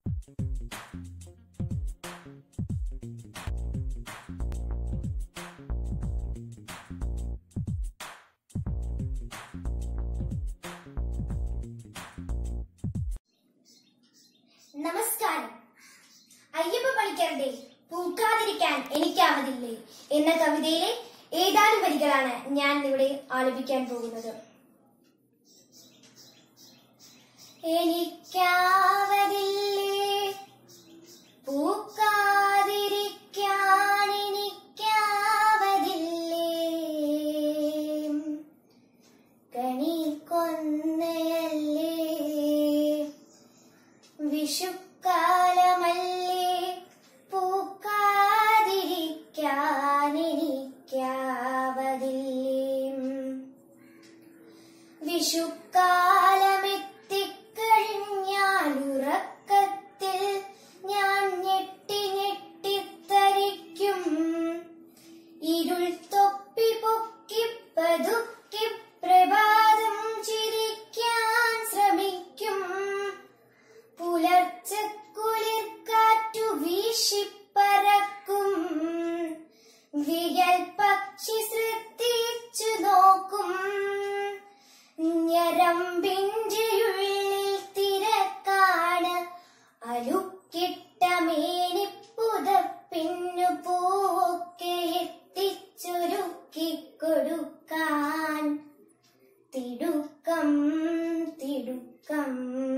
നമസ്കാരം അയ്യപ്പ പണിക്കരുടെ പൂക്കാതിരിക്കാൻ എനിക്കാവതില്ലേ എന്ന കവിതയിലെ ഏതാനും വരികളാണ് ഞാൻ ഇവിടെ ആലപിക്കാൻ പോകുന്നത് എനിക്കാവതില്ലേ പൂക്കാതിരിക്കാൻ എനിക്കാവതില്ലേ കണി കൊന്നയല്ലേ വിഷുക്കാലമല്ലേ പൂക്കാതിരിക്കാൻ എനിക്കാവതില്ലേ വിഷുക്കാലമെത്തിക്കഴിഞ്ഞാൽ ഉറക്കത്തിൽ ഞാൻ ഞെട്ടി ഞെട്ടിത്തരിക്കും ഇരുൾ തൊപ്പി പൊക്കി പതുക്കി പ്രഭാതം ചിരിക്കാൻ ശ്രമിക്കും പുലർച്ചക്കുളിർ കാറ്റു വീശിപ്പറക്കും വിരൽ പക്ഷി ശ്രദ്ധിച്ചു നോക്കും ഞരമ്പിന്റെ ഉള്ളിൽ തിരക്കാണ് അലുക്കിട്ട മേനിപ്പുതപ്പിന്നു പൂക്കെ എത്തിച്ചൊരുക്കി കൊടുക്കാൻ തിടുക്കം തിടുക്കം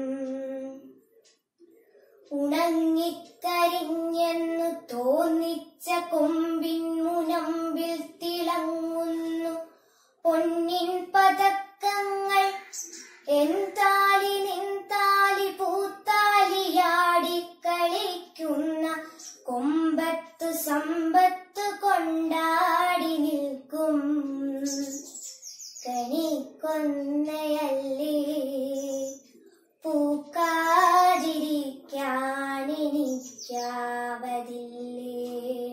ഉണങ്ങിക്കരിഞ്ഞെന്നു തോന്നിച്ച കൊമ്പിൻ മുനമ്പിൽ തിളങ്ങുന്നു പൊന്നിൻ പതക്കങ്ങൾ എന്താലി നിന്താലി പൂത്താലിയാടി കളിക്കുന്ന കൊമ്പത്തു സമ്പത്തു കൊണ്ടാടി നിൽക്കും കണി കൊന്നയല്ലേ പൂക്കാതിരിക്കാൻ എനിക്കാവതില്ലേ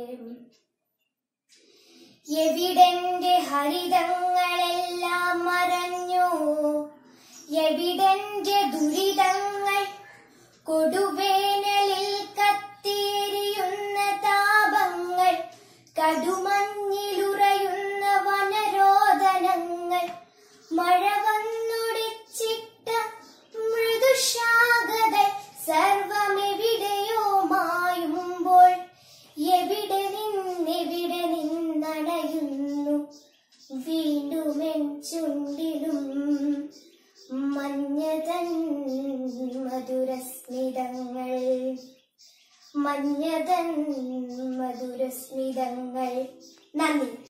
എവിടെന്റെ ഹരിതങ്ങളെല്ലാം മറഞ്ഞു എവിടെന്റെ ദുരിതങ്ങൾ കൊടുവേനലിൽ കത്തിയെരിയുന്ന താപങ്ങൾ കടുമഞ്ഞിലുറയുന്ന വനരോദനങ്ങൾ മഴ വന്നൊടിച്ചിട്ട മൃദുശാഖകൾ സർവമെവിടെയോ മായുമ്പോൾ എവിടെ നിന്നെവിടെ നിന്നണയുന്നു വീണ്ടുമെൻ ചുണ്ടിലും മഞ്ഞതൻ മധുരസ്മിതങ്ങൾ മഞ്ഞതൻ മധുരസ്മിതങ്ങൾ നന്ദി